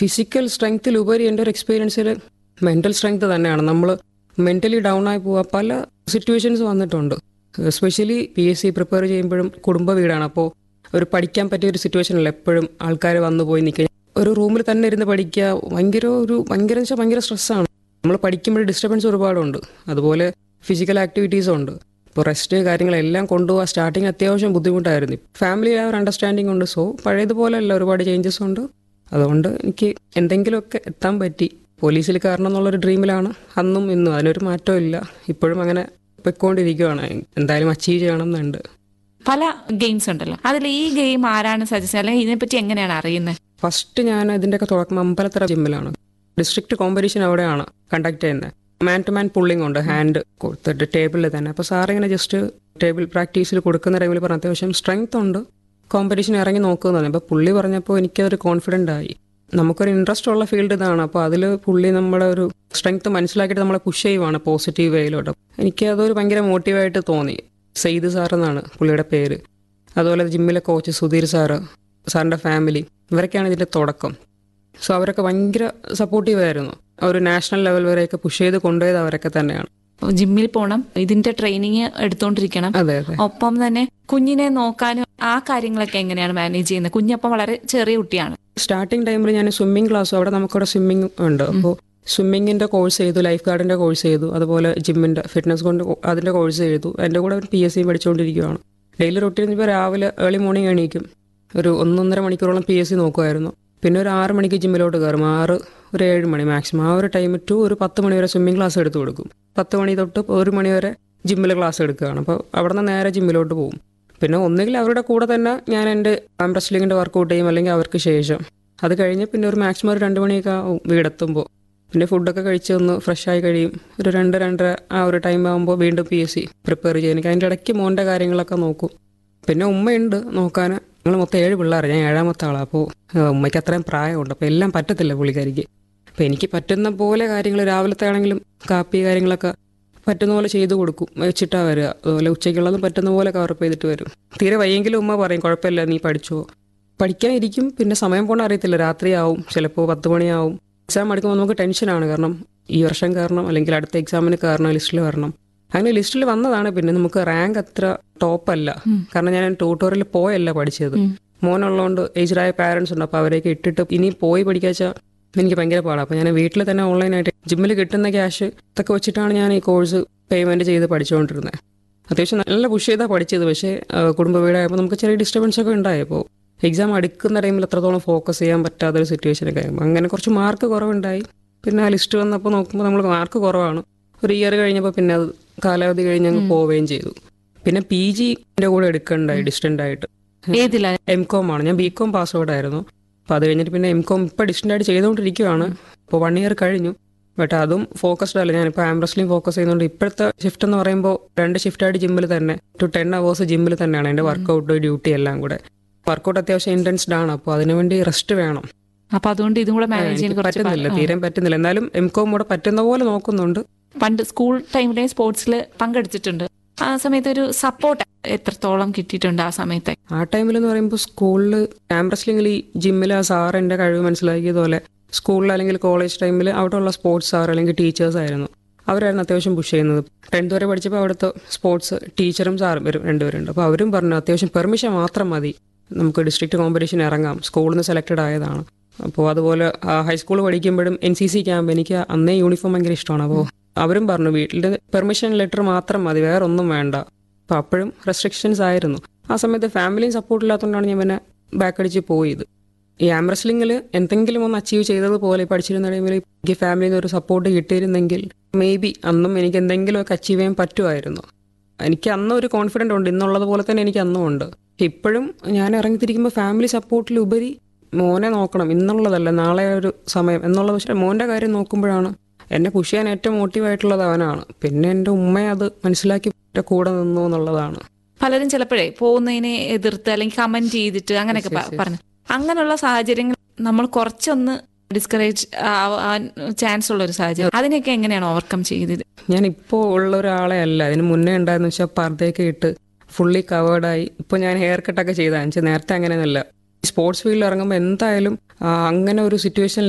Physical സ്ട്രെങ്ത്തിലുപരി എൻ്റെ ഒരു എക്സ്പീരിയൻസിൽ mental strength തന്നെയാണ് നമ്മൾ മെൻ്റലി ഡൗൺ ആയി പോവുക പല സിറ്റുവേഷൻസ് വന്നിട്ടുണ്ട് especially P S C prepare ചെയ്യുമ്പോഴും കുടുംബ വീടാണ് അപ്പോൾ ഒരു പഠിക്കാൻ പറ്റിയ ഒരു സിറ്റുവേഷൻ അല്ല എപ്പോഴും ആൾക്കാർ വന്നു പോയി നിൽക്കുക ഒരു റൂമിൽ തന്നെ ഇരുന്ന് പഠിക്കുക ഭയങ്കര ഒരു ഭയങ്കര വെച്ചാൽ ഭയങ്കര സ്ട്രെസ്സാണ് നമ്മൾ പഠിക്കുമ്പോൾ ഡിസ്റ്റർബൻസ് ഒരുപാടുണ്ട് അതുപോലെ ഫിസിക്കൽ ആക്ടിവിറ്റീസും ഉണ്ട് ഇപ്പോൾ റെസ്റ്റ് കാര്യങ്ങളെല്ലാം കൊണ്ടുപോകാൻ സ്റ്റാർട്ടിങ് അത്യാവശ്യം ബുദ്ധിമുട്ടായിരുന്നു ഫാമിലി ആ ഒരു അണ്ടർസ്റ്റാൻഡിങ് ഉണ്ട് സോ പഴയതുപോലെ അല്ല ഒരുപാട് ചേഞ്ചസ് ഉണ്ട് അതുകൊണ്ട് എനിക്ക് എന്തെങ്കിലുമൊക്കെ എത്താൻ പറ്റി പോലീസിൽ കയറണം എന്നുള്ളൊരു ഡ്രീമിലാണ് അന്നും ഇന്നും അതിനൊരു മാറ്റവും ഇല്ല ഇപ്പോഴും അങ്ങനെ പൊയ്ക്കൊണ്ടിരിക്കുകയാണ് എന്തായാലും അച്ചീവ് ചെയ്യണം എന്നുണ്ട് പല ഗെയിംസ് ഉണ്ടല്ലോ അതിൽ ഈ ഗെയിം ആരാണ് സജസ്റ്റ് അല്ലെങ്കിൽ ഇതിനെപ്പറ്റി എങ്ങനെയാണ് അറിയുന്നത് ഫസ്റ്റ് ഞാൻ ഇതിൻ്റെയൊക്കെ തുടക്കം അമ്പലത്തറ ജിമ്മിലാണ് ഡിസ്ട്രിക്ട് കോമ്പറ്റീഷൻ അവിടെയാണ് കണ്ടക്ട് ചെയ്യുന്നത് മാൻ ടു മാൻ പുള്ളിങ് ഉണ്ട് ഹാൻഡ് കൊടുത്തിട്ട് ടേബിളിൽ തന്നെ അപ്പോൾ സാർ ഇങ്ങനെ ജസ്റ്റ് ടേബിൾ പ്രാക്ടീസിൽ കൊടുക്കുന്ന ടൈമിൽ പറഞ്ഞ അത്യാവശ്യം സ്ട്രെങ്ത് ഉണ്ട് കോമ്പറ്റീഷൻ ഇറങ്ങി നോക്കുന്നത് അപ്പോൾ പുള്ളി പറഞ്ഞപ്പോൾ എനിക്കതൊരു കോൺഫിഡൻ്റ് ആയി നമുക്കൊരു ഇൻട്രസ്റ്റ് ഉള്ള ഫീൽഡ് ഇതാണ് അപ്പോൾ അതിൽ പുള്ളി നമ്മുടെ ഒരു സ്ട്രെങ്ത് മനസ്സിലാക്കിയിട്ട് നമ്മളെ പുഷ് ചെയ്യുവാണ് പോസിറ്റീവ് വേയിലോട്ട് എനിക്ക് അതൊരു ഭയങ്കര മോട്ടീവായിട്ട് തോന്നി സെയ്ദ് സാർ എന്നാണ് പുള്ളിയുടെ പേര് അതുപോലെ ജിമ്മിലെ കോച്ച് സുധീർ സാറ് സാറിൻ്റെ ഫാമിലി ഇവരൊക്കെയാണ് ഇതിൻ്റെ തുടക്കം സോ അവരൊക്കെ ഭയങ്കര സപ്പോർട്ടീവ് ആയിരുന്നു ഒരു നാഷണൽ ലെവൽ വരെയൊക്കെ പുഷ് ചെയ്ത് കൊണ്ടുപോയത് അവരൊക്കെ തന്നെയാണ് ജിമ്മിൽ പോകണം ഇതിന്റെ ട്രെയിനിങ് എടുത്തോണ്ടിരിക്കണം അതെ അതെ ഒപ്പം തന്നെ കുഞ്ഞിനെ നോക്കാനും ആ കാര്യങ്ങളൊക്കെ എങ്ങനെയാണ് മാനേജ് ചെയ്യുന്നത് കുഞ്ഞപ്പം വളരെ ചെറിയ കുട്ടിയാണ് സ്റ്റാർട്ടിങ് ടൈമിൽ ഞാൻ സ്വിമ്മിംഗ് ക്ലാസ്സും അവിടെ നമുക്കവിടെ സ്വിമ്മിംഗ് ഉണ്ട് അപ്പോൾ സ്വിമ്മിങ്ങിന്റെ കോഴ്സ് ചെയ്തു ലൈഫ് ഗാർഡിന്റെ കോഴ്സ് ചെയ്തു അതുപോലെ ജിമ്മിന്റെ ഫിറ്റ്നസ് കൊണ്ട് അതിന്റെ കോഴ്സ് ചെയ്തു എൻ്റെ കൂടെ പി എസ് സി പഠിച്ചുകൊണ്ടിരിക്കുകയാണ് ഡെയിലി റൊട്ടീൻ ഇപ്പോൾ രാവിലെ ഏർലി മോർണിംഗ് എണീക്കും ഒരു ഒന്നൊന്നര മണിക്കൂറോളം പി എസ് സി നോക്കുമായിരുന്നു പിന്നെ ഒരു ആറ് മണിക്ക് ജിമ്മിലോട്ട് കയറും ആറ് ഒരു ഏഴ് മണി മാക്സിമം ആ ഒരു ടൈം ടു ഒരു പത്ത് മണി വരെ സ്വിമ്മിംഗ് ക്ലാസ് എടുത്തു കൊടുക്കും പത്ത് മണി തൊട്ട് ഒരു മണി വരെ ജിമ്മിൽ ക്ലാസ് എടുക്കുകയാണ് അപ്പോൾ അവിടെ നിന്ന് നേരെ ജിമ്മിലോട്ട് പോകും പിന്നെ ഒന്നുകിൽ അവരുടെ കൂടെ തന്നെ ഞാൻ എൻ്റെ ആം റെസ്ലിങ്ങിൻ്റെ വർക്കൗട്ട് ചെയ്യും അല്ലെങ്കിൽ അവർക്ക് ശേഷം അത് കഴിഞ്ഞ് പിന്നെ ഒരു മാക്സിമം ഒരു രണ്ട് മണിയൊക്കെ ആവും വീടെത്തുമ്പോൾ പിന്നെ ഫുഡൊക്കെ കഴിച്ച് ഒന്ന് ഫ്രഷ് ആയി കഴിയും ഒരു രണ്ട് രണ്ടര ആ ഒരു ടൈം ആകുമ്പോൾ വീണ്ടും പി എസ് സി പ്രിപ്പയർ ചെയ്യാൻ എനിക്ക് അതിൻ്റെ ഇടയ്ക്ക് മോൻ്റെ കാര്യങ്ങളൊക്കെ നോക്കും പിന്നെ ഉമ്മയുണ്ട് നോക്കാൻ ഞങ്ങൾ മൊത്തം ഏഴ് പിള്ളേർ ഞാൻ ഏഴാമത്തെ ആളാണ് അപ്പോൾ ഉമ്മയ്ക്ക് അത്രയും പ്രായമുണ്ട് അപ്പോൾ എല്ലാം പറ്റത്തില്ല പുള്ളിക്കാരിക്ക് അപ്പോൾ എനിക്ക് പറ്റുന്ന പോലെ കാര്യങ്ങൾ രാവിലത്തെ ആണെങ്കിലും കാപ്പി കാര്യങ്ങളൊക്കെ പറ്റുന്ന പോലെ ചെയ്തു കൊടുക്കും വെച്ചിട്ടാ വരിക അതുപോലെ ഉച്ചയ്ക്കുള്ളതും പറ്റുന്ന പോലെ കവറപ്പ് ചെയ്തിട്ട് വരും തീരെ വയ്യെങ്കിലും ഉമ്മ പറയും കുഴപ്പമില്ല നീ പഠിച്ചോ പഠിക്കാൻ ഇരിക്കും പിന്നെ സമയം പോകണ അറിയത്തില്ല രാത്രിയാവും ചിലപ്പോൾ പത്ത് മണിയാവും എക്സാം എടുക്കുമ്പോൾ നമുക്ക് ടെൻഷനാണ് കാരണം ഈ വർഷം കയറണം അല്ലെങ്കിൽ അടുത്ത എക്സാമിന് കയറണം ലിസ്റ്റിൽ വരണം അങ്ങനെ ലിസ്റ്റിൽ വന്നതാണ് പിന്നെ നമുക്ക് റാങ്ക് അത്ര ടോപ്പല്ല കാരണം ഞാൻ ട്യൂട്ടോറിയൽ പോയല്ല പഠിച്ചത് മോനുള്ളതുകൊണ്ട് ഏജ്ഡായ പാരൻസ് ഉണ്ട് അപ്പോൾ അവരെയൊക്കെ ഇട്ടിട്ട് ഇനി പോയി പഠിക്കാച്ചാൽ എനിക്ക് ഭയങ്കര പാടാണ് അപ്പോൾ ഞാൻ വീട്ടിൽ തന്നെ ഓൺലൈനായിട്ട് ജിമ്മിൽ കിട്ടുന്ന ക്യാഷ് ഇതൊക്കെ വെച്ചിട്ടാണ് ഞാൻ ഈ കോഴ്സ് പേയ്മെൻറ്റ് ചെയ്ത് പഠിച്ചുകൊണ്ടിരുന്നത് അത്യാവശ്യം നല്ല പുഷ് ചെയ്താണ് പഠിച്ചത് പക്ഷേ ആ, കുടുംബ വീടായപ്പോൾ നമുക്ക് ചെറിയ ഡിസ്റ്റർബൻസ് ഒക്കെ ഉണ്ടായപ്പോൾ എക്സാം അടുക്കുന്ന ടൈമിൽ എത്രത്തോളം ഫോക്കസ് ചെയ്യാൻ പറ്റാത്തൊരു സിറ്റുവേഷനൊക്കെ ആയിരുന്നു അങ്ങനെ കുറച്ച് മാർക്ക് കുറവുണ്ടായി പിന്നെ ആ ലിസ്റ്റ് വന്നപ്പോൾ നോക്കുമ്പോൾ നമ്മൾ മാർക്ക് കുറവാണ് ഒരു ഇയർ കഴിഞ്ഞപ്പോൾ പിന്നെ അത് കാലാവധി കഴിഞ്ഞ് അങ്ങ് പോവുകയും ചെയ്തു പിന്നെ പി ജിൻ്റെ കൂടെ എടുക്കണ്ടായി ഡിസ്റ്റൻ്റ് ആയിട്ട് ഏതില എം കോം ആണ് ഞാൻ ബി കോം പാസ്വേഡ് ആയിരുന്നു അപ്പോൾ അത് കഴിഞ്ഞിട്ട് പിന്നെ എം കോം ഇപ്പോൾ ഡിസ്റ്റൻ്റ് ആയിട്ട് ചെയ്തുകൊണ്ടിരിക്കുകയാണ് ഇപ്പോൾ വൺ ഇയർ കഴിഞ്ഞു ബട്ട് അതും ഫോക്കസ്ഡ് അല്ല ഞാനിപ്പോൾ ആംബ്രസ്ലിംഗ് ഫോക്കസ് ചെയ്യുന്നുണ്ട് ഇപ്പോഴത്തെ ഷിഫ്റ്റ് എന്ന് പറയുമ്പോൾ രണ്ട് ഷിഫ്റ്റായിട്ട് ജിമ്മിൽ തന്നെ ടു ടെൻ അവേഴ്സ് ജിമ്മിൽ തന്നെയാണ് എൻ്റെ വർക്കൗട്ട് ഡ്യൂട്ടി എല്ലാം കൂടെ വർക്കൗട്ട് അത്യാവശ്യം ഇൻറ്റൻസ്ഡ് ആണ് അപ്പോൾ അതിനുവേണ്ടി റെസ്റ്റ് വേണം അപ്പൊ അതുകൊണ്ട് ഇതും കൂടെ മാനേജ് ചെയ്യാൻ എനിക്ക് കുറച്ച് പറ്റുന്നില്ല പാ- ആ. തീരെ പറ്റുന്നില്ല എന്നാലും എം കോം കൂടെ പറ്റുന്ന പോലെ നോക്കുന്നുണ്ട് പണ്ട് സ്കൂൾ ടൈമിലെ സ്പോർട്സിൽ പങ്കെടുത്തിട്ടുണ്ട് ആ സമയത്ത് ഒരു സപ്പോർട്ട് എത്രത്തോളം കിട്ടിയിട്ടുണ്ട് ആ സമയത്ത് ആ ടൈമിൽ എന്ന് പറയുമ്പോൾ സ്കൂളിൽ ക്യാമ്പസിലെങ്കിൽ ഈ ജിമ്മിൽ ആ സാർ എൻ്റെ കഴിവ് മനസ്സിലാക്കിയതുപോലെ സ്കൂളിൽ അല്ലെങ്കിൽ കോളേജ് ടൈമിൽ അവിടെ ഉള്ള സ്പോർട്സ് സാർ അല്ലെങ്കിൽ ടീച്ചേഴ്സ് ആയിരുന്നു അവരായിരുന്നു അത്യാവശ്യം പുഷ് ചെയ്യുന്നത് ടെൻത്ത് വരെ പഠിച്ചപ്പോൾ അവിടുത്തെ സ്പോർട്സ് ടീച്ചറും സാറും വരും രണ്ടുപേരുണ്ട് അപ്പോൾ അവരും പറഞ്ഞു അത്യാവശ്യം പെർമിഷൻ മാത്രം മതി നമുക്ക് ഡിസ്ട്രിക്ട് കോമ്പറ്റീഷൻ ഇറങ്ങാം സ്കൂളിൽ നിന്ന് സെലക്റ്റഡ് ആയതാണ് അപ്പോൾ അതുപോലെ ഹൈസ്കൂൾ പഠിക്കുമ്പോഴും എൻ സി സി ക്യാമ്പ് എനിക്ക് അന്നേ യൂണിഫോം ഭയങ്കര ഇഷ്ടമാണ് അപ്പോൾ അവരും പറഞ്ഞു വീട്ടിൽ പെർമിഷൻ ലെറ്റർ മാത്രം മതി വേറെ ഒന്നും വേണ്ട അപ്പോൾ അപ്പോഴും റെസ്ട്രിക്ഷൻസ് ആയിരുന്നു ആ സമയത്ത് ഫാമിലിയും സപ്പോർട്ട് ഇല്ലാത്തതുകൊണ്ടാണ് ഞാൻ പിന്നെ ബാക്ക് അടിച്ച് പോയത് ഈ ആം റെസ്ലിംഗിൽ എന്തെങ്കിലും ഒന്ന് അച്ചീവ് ചെയ്തതുപോലെ പഠിച്ചിരുന്ന ടൈമിൽ എനിക്ക് ഫാമിലിയിൽ നിന്ന് ഒരു സപ്പോർട്ട് കിട്ടിയിരുന്നെങ്കിൽ മേ ബി അന്നും എനിക്ക് എന്തെങ്കിലുമൊക്കെ അച്ചീവ് ചെയ്യാൻ പറ്റുമായിരുന്നു എനിക്ക് അന്നും ഒരു കോൺഫിഡൻ്റ് ഉണ്ട് ഇന്നുള്ളത് പോലെ തന്നെ എനിക്ക് അന്നും ഉണ്ട് പക്ഷെ ഇപ്പോഴും ഞാൻ ഇറങ്ങിത്തിരിക്കുമ്പോൾ ഫാമിലി സപ്പോർട്ടിലുപരി മോനെ നോക്കണം ഇന്നുള്ളതല്ല നാളെ ഒരു സമയം എന്നുള്ളത് പക്ഷേ മോൻ്റെ കാര്യം നോക്കുമ്പോഴാണ് എന്നെ പുഷ് ചെയ്യാൻ ഏറ്റവും മോട്ടീവായിട്ടുള്ളത് അവനാണ് പിന്നെ എൻ്റെ ഉമ്മയെ അത് മനസ്സിലാക്കി എൻ്റെ കൂടെ നിന്നു എന്നുള്ളതാണ് പലരും ചിലപ്പോഴേ പോകുന്നതിനെ എതിർത്ത് അല്ലെങ്കിൽ കമന്റ് ചെയ്തിട്ട് അങ്ങനെയൊക്കെ പ- പറഞ്ഞു അങ്ങനെയുള്ള സാഹചര്യങ്ങൾ നമ്മൾ കുറച്ചൊന്ന് ഡിസ്കറേജ് ആവാൻ ചാൻസ് ഉള്ള ഒരു സാഹചര്യം അതിനെയൊക്കെ എങ്ങനെയാണ് ഓവർകം ചെയ്തത് ഞാൻ ഇപ്പോൾ ഉള്ള ഒരാളെ അല്ല അതിന് മുന്നേ ഉണ്ടായെന്ന് വെച്ചാൽ പർദ്ദയൊക്കെ ഇട്ട് ഫുള്ളി കവേർഡായി ഇപ്പോൾ ഞാൻ ഹെയർ കട്ടൊക്കെ ചെയ്തതാണ് വെച്ചാൽ നേരത്തെ അങ്ങനെയൊന്നുമല്ല സ്പോർട്സ് ഫീൽഡിൽ ഇറങ്ങുമ്പോൾ എന്തായാലും ആ, അങ്ങനെ ഒരു സിറ്റുവേഷനിൽ